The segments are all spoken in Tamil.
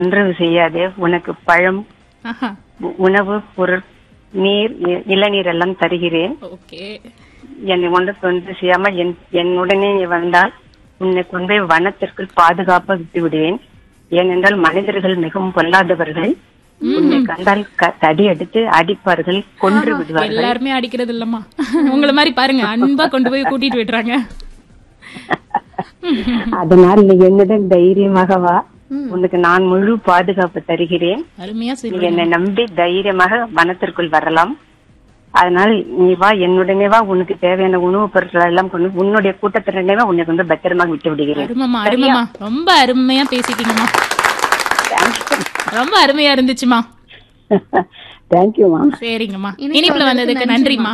தொந்தரவு செய்யாதே உனக்கு பழம் ஆஹா உ- உணவு பொருள் நீர் இ- இளநீர் எல்லாம் தருகிறேன் ஓகே என்னை ஒன்று தொந்தரவு செய்யாமல் என் என்னுடனே நீ வந்தால் உன்னை கொண்டு போய் வனத்திற்குள் பாதுகாப்பாக விட்டு விடுவேன் ஏனென்றால் மனிதர்கள் மிகவும் பொல்லாதவர்கள் உன்னை கண்டால் க- தடி எடுத்து அடிப்பார்கள் கொன்று விடுவார்கள் எல்லாருமே அடிக்கிறது இல்லம்மா உங்களை மாதிரி பாருங்க அன்பா கொண்டு போய் கூட்டிட்டு விடுறாங்க அதனால் நீ என்னுடன் தைரியமாக வா உனக்கு நான் முழு பாதுகாப்பு தருகிறேன் அருமையா நீ சொல்லுங்க என்னை நம்பி தைரியமாக வனத்திற்குள் வரலாம் அதனால் நீ வா என்னுடனே வா உனக்கு தேவையான உணவுப் பொருட்கள் எல்லாம் கொண்டு உன்னுடைய கூட்டத்தினரே உன்னை வந்து பத்திரமாக விட்டு விடுகிறேன் அருமம்மா அருமம்மா ரொம்ப அருமையா பேசிட்டீங்கம்மா ரொம்ப அருமையா இருந்துச்சுமா தேங்க்யூமா சரிங்கம்மா இனிப்புல வந்ததுக்கு நன்றிம்மா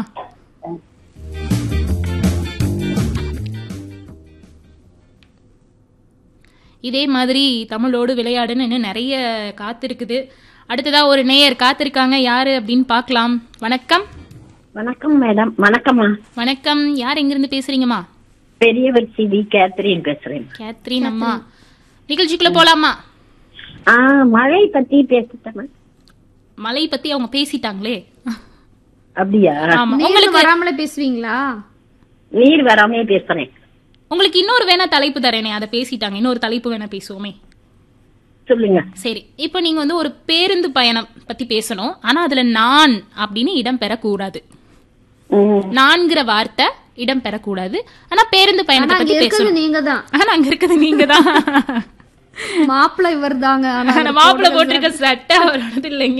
இதே மாதிரி தமிழோடு விளையாடுன்னு இன்னும் நிறைய காத்திருக்குது அடுத்ததா ஒரு நேயர் காத்திருக்காங்க யாரு அப்படின்னு பார்க்கலாம் வணக்கம் வணக்கம் மேடம் வணக்கம்மா வணக்கம் யார் எங்கிருந்து பேசுறீங்கம்மா பெரியவர் சிவி கேத்ரின் பேசுறேன் கேத்ரின் அம்மா நிகழ்ச்சிக்குள்ள போலாமா ஆ மழை பத்தி பேசிட்டேன் மலை பத்தி அவங்க பேசிட்டாங்களே அப்படியா ஆமா நீங்க உங்களுக்கு வராமலே பேசுவீங்களா நீர் வராமே பேசுறேன் உங்களுக்கு இன்னொரு வேணா தலைப்பு தரேனே அதை பேசிட்டாங்க இன்னொரு தலைப்பு வேணா பேசுவோமே சொல்லுங்க சரி இப்போ நீங்க வந்து ஒரு பேருந்து பயணம் பத்தி பேசணும் ஆனா அதுல நான் அப்படின்னு இடம் பெறக்கூடாது ம், நான்கிற வார்த்தை இடம் பெறக்கூடாது ஆனா பேருந்து ஆனா பயணத்தை அங்க பத்தி இருக்கிறது பேசணும் நீங்க தான் ஆனா அங்க இருக்குது நீங்க தான் மாப்பிள்ளை இவர் தாங்க ஆனா ஆனா மாப்பிள்ள போட்டிருக்க சட்டை அவரோடது இல்லைங்க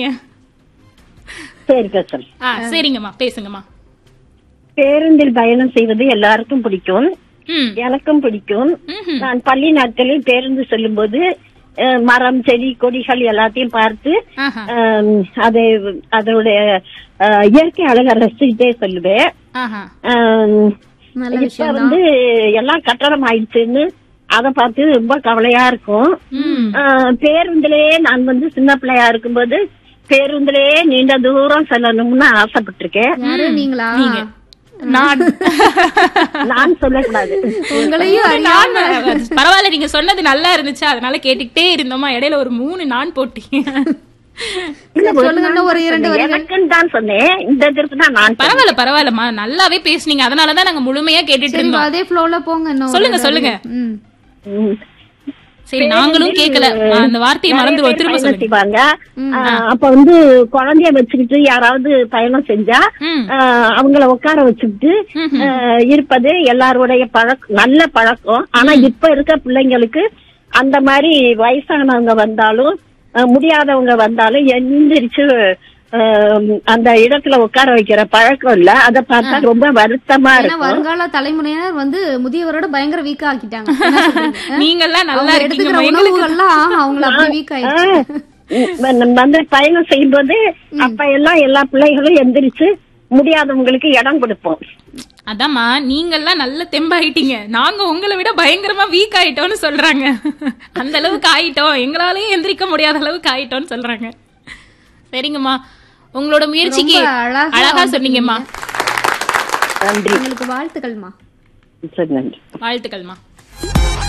சரி பேசுறேன் ஆ சரிங்கம்மா பேசுங்கம்மா பேருந்தில் பயணம் செய்வது எல்லாருக்கும் பிடிக்கும் ம் எனக்கும் பிடிக்கும் ம்ஹும். நான் பள்ளி நாட்களில் பேருந்து செல்லும்போது அஹ், மரம் செடி கொடிகள் எல்லாத்தையும் பார்த்து ஆஹா அஹ், அதை அதனுடைய அஹ், இயற்கை அழகை ரசிச்சுட்டே சொல்லுவேன் ஆஹா அஹ், நல்ல இப்ப விஷயம் வந்து எல்லாம் கட்டடம் ஆயிடுச்சுன்னு அத பார்த்து ரொம்ப கவலையா இருக்கும் ம் ஆஹ் பேருந்திலேயே நான் வந்து சின்ன பிள்ளையா இருக்கும்போது பேருந்திலேயே நீண்ட தூரம் செல்லணும்னு ஆசைப்பட்டிருக்கேன் யாரு நீங்களா நீங்க நான் நான் சொல்லக்கூடாது உங்களையும் நான் பரவாயில்ல நீங்க சொன்னது நல்லா இருந்துச்சு அதனால கேட்டுக்கிட்டே இருந்தோமா இடையில ஒரு மூணு நான் போட்டீங்க இல்ல, ஒரு சொல்லுங்க, இன்னும் ஒரு இரண்டு வரிகள். எனக்குன்னு தான் சொன்னேன் இந்த இதற்கு தான் நான் சொன்னேன். பரவாயில்ல பரவாயில்லம்மா நல்லாவே பேசுனீங்க அதனாலதான் நாங்க முழுமையா கேட்டுட்டு சரி இருந்தோம் அதே ஃப்ளோல போங்க இன்னும் சொல்லுங்க, ஒரு சொல்லுங்க. ம். ம். சரி நாங்களும் கேட்கல அந்த வார்த்தையை நிறைய மறந்துடுவோம் பேர் திரும்ப பயணம் சொல்லுங்க செய்வாங்க ஆஹ் அப்ப வந்து குழந்தைய வச்சுக்கிட்டு யாராவது பயணம் செஞ்சா ம் ஆஹ் அவங்கள உட்கார வச்சுக்கிட்டு ம்ஹும். ஆஹ் இருப்பது எல்லாருடைய பழக்கம் நல்ல பழக்கம் ஆனா இப்ப இருக்க பிள்ளைங்களுக்கு அந்த மாதிரி வயசானவங்க வந்தாலும் ஆஹ் முடியாதவங்க வந்தாலும் எந்திரிச்சு ஆஹ் அந்த இடத்துல உட்கார வைக்கிற பழக்கம் இல்ல அத பார்த்தா ரொம்ப வருத்தமா ஏன்னா இருக்கும் வருங்கால தலைமுறையினர் வந்து முதியவரோட பயங்கர வீக்கா ஆக்கிட்டாங்க என்ன சொல்றீங்க? நீங்கெல்லாம் நல்லா அவங்க எடுத்துக்கிற இருக்கீங்க எங்களுக்கு உணவுகள்லாம் அவங்கள அப்படி வீக் ஆயிடுச்சு ஆஹ் நம்ம வந்து பயணம் செய்யும்போது அப்ப எல்லாம் எல்லா பிள்ளைகளும் எந்திரிச்சு முடியாதவங்களுக்கு இடம் கொடுப்போம் அதாம்மா நீங்கெல்லாம் நல்ல தெம்பாயிட்டீங்க நாங்க உங்களை விட பயங்கரமா வீக் ஆயிட்டோம்னு சொல்றாங்க அந்த அளவுக்கு ஆயிட்டோம் எங்களாலயும் எந்திரிக்க முடியாத அளவுக்கு ஆயிட்டோம்னு சொல்றாங்க சரிங்கம்மா உங்களோட முயற்சிக்கு ரொம்ப அழகா அழகா வந்து சொன்னீங்கம்மா நன்றி உங்களுக்கு வாழ்த்துக்கள்மா சரி நன்றி வாழ்த்துக்கள்மா